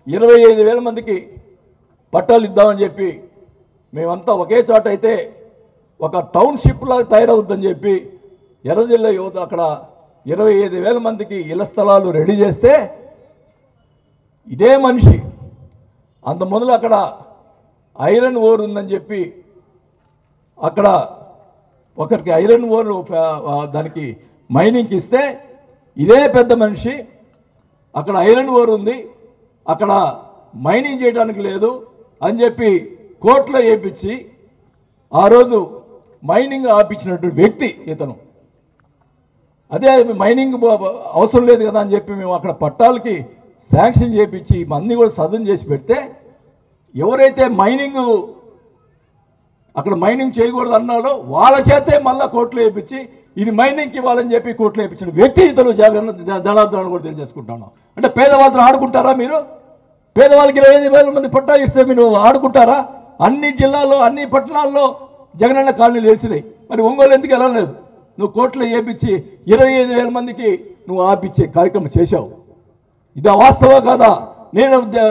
ఇరవై ఐదు వేల మందికి పట్టాలు ఇద్దామని చెప్పి మేమంతా ఒకే చోట అయితే ఒక టౌన్షిప్ లాగా తయారవుద్దని చెప్పి ఎర్రజిల్లా యువత అక్కడ ఇరవై ఐదు వేల మందికి ఇళ్ల స్థలాలు రెడీ చేస్తే ఇదే మనిషి అంత మొదలు అక్కడ ఐరన్ ఓర్ ఉందని చెప్పి అక్కడ ఒకరికి ఐరన్ ఓర్ ఫ- ఆ, దానికి మైనింగ్కి ఇస్తే ఇదే పెద్ద మనిషి అక్కడ ఐరన్ ఓర్ ఉంది అక్కడ మైనింగ్ చేయడానికి లేదు అని చెప్పి కోర్టులో వేయించి ఆ రోజు మైనింగ్ ఆపించినటువంటి వ్యక్తి ఇతను అదే మైనింగ్ బ- బ- అవసరం లేదు కదా అని చెప్పి మేము అక్కడ పట్టాలకి శాంక్షన్ చేపించి అన్నీ కూడా సదన్ చేసి పెడితే ఎవరైతే మైనింగ్ అక్కడ మైనింగ్ చేయకూడదు అన్నాడో వాళ్ళ చేతే మళ్ళా కోర్టులో వేయించి ఇది మైనింగ్కి ఇవ్వాలని చెప్పి కోర్టులో వేయించిన వ్యక్తి ఇతను జగన్ జ- జనార్దన్ కూడా తెలియజేసుకుంటాను అంటే పేదవాళ్ళతో ఆడుకుంటారా మీరు పేదవాళ్ళకి ఇరవై ఐదు వేల మంది పట్టాలు ఇస్తే మీరు ఆడుకుంటారా అన్ని జిల్లాల్లో అన్ని పట్టణాల్లో జగనన్న కాలనీలు వేసినాయి మరి ఒంగోలు ఎందుకు వెళ్ళలేదు నువ్వు కోర్టులో వేయించి ఇరవై ఐదు వేల మందికి నువ్వు ఆపిచ్చే కార్యక్రమం చేశావు ఇది వాస్తవం కాదా నేను జ-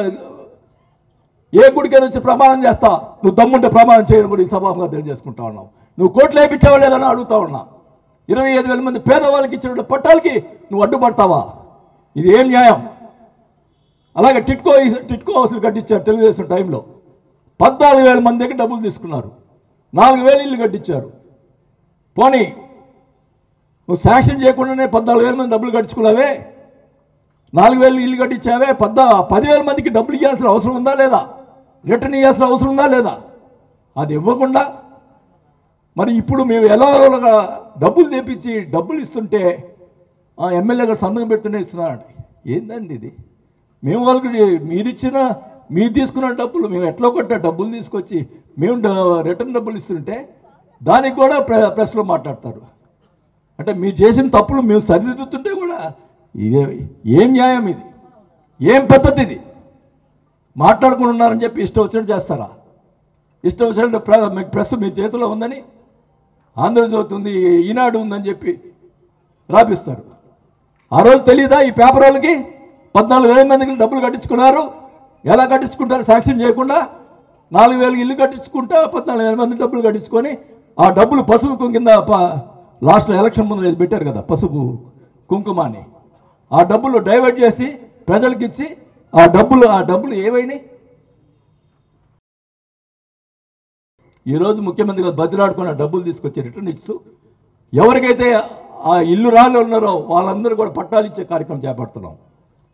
ఏ గుడికైనా వచ్చి ప్రమాణం చేస్తా నువ్వు దమ్ముంటే ప్రమాణం చేయడం కూడా ఈ సభాముగా తెలియజేసుకుంటా ఉన్నావు నువ్వు కోట్లు వేయించావా లేదని అడుగుతా ఉన్నా ఇరవై ఐదు వేల మంది పేదవాళ్ళకి ఇచ్చిన పట్టాలకి నువ్వు అడ్డుపడతావా ఇది ఏం న్యాయం అలాగే టిట్కో టిట్కో హౌస్లు కట్టించారు తెలుగుదేశం టైంలో పద్నాలుగు వేల మంది దగ్గర డబ్బులు తీసుకున్నారు నాలుగు వేలు ఇల్లు కట్టించారు పోనీ నువ్వు శాంక్షన్ చేయకుండానే పద్నాలుగు వేల మంది డబ్బులు కట్టించుకున్నావే నాలుగు వేలు ఇల్లు కట్టించావే పద్దా పదివేల మందికి డబ్బులు ఇవ్వాల్సిన అవసరం ఉందా లేదా రిటర్న్ ఇవ్వాల్సిన అవసరం ఉందా లేదా అది ఇవ్వకుండా మరి ఇప్పుడు మేము ఎలా ఎలాగా డబ్బులు తెప్పించి డబ్బులు ఇస్తుంటే ఆ ఎమ్మెల్యే గారు సంతకం పెడుతూనే ఇస్తున్నారంట ఏందండి ఇది మేము వాళ్ళకి మీరు ఇచ్చిన మీరు తీసుకున్న డబ్బులు మేము ఎట్లా కొట్టిన డబ్బులు తీసుకొచ్చి మేము డ- రిటర్న్ డబ్బులు ఇస్తుంటే దానికి కూడా ప్రె ప్రెస్లో మాట్లాడతారు అంటే మీరు చేసిన తప్పులు మేము సరిదిద్దుతుంటే కూడా ఇదే ఏం న్యాయం ఇది ఏం పద్ధతి ఇది మాట్లాడుకుని ఉన్నారని చెప్పి ఇష్టం వచ్చినట్టు చేస్తారా ఇష్టం వచ్చినట్టు ప్ర మీకు ప్రెస్ మీ చేతిలో ఉందని ఆంధ్రజ్యోతి ఉంది ఈనాడు ఉందని చెప్పి రాపిస్తారు ఆ రోజు తెలీదా ఈ పేపర్ వాళ్ళకి పద్నాలుగు వేల మందికి డబ్బులు కట్టించుకున్నారు ఎలా కట్టించుకుంటారు శాంక్షన్ చేయకుండా నాలుగు వేలు ఇల్లు కట్టించుకుంటా పద్నాలుగు వేల మంది డబ్బులు కట్టించుకొని ఆ డబ్బులు పసుపు కుంకుమ కింద ప- లాస్ట్లో ఎలక్షన్ ముందు ఇది పెట్టారు కదా పసుపు కుంకుమ అని ఆ డబ్బులు డైవర్ట్ చేసి ప్రజలకు ఇచ్చి ఆ డబ్బులు ఆ డబ్బులు ఏవైనాయి ఈరోజు ముఖ్యమంత్రి గారు బతిలాడుకున్న డబ్బులు తీసుకొచ్చి రిటర్న్ ఇస్తూ ఎవరికైతే ఆ ఇల్లు రాళ్ళు ఉన్నారో వాళ్ళందరూ కూడా పట్టాలు ఇచ్చే కార్యక్రమం చేపడుతున్నాం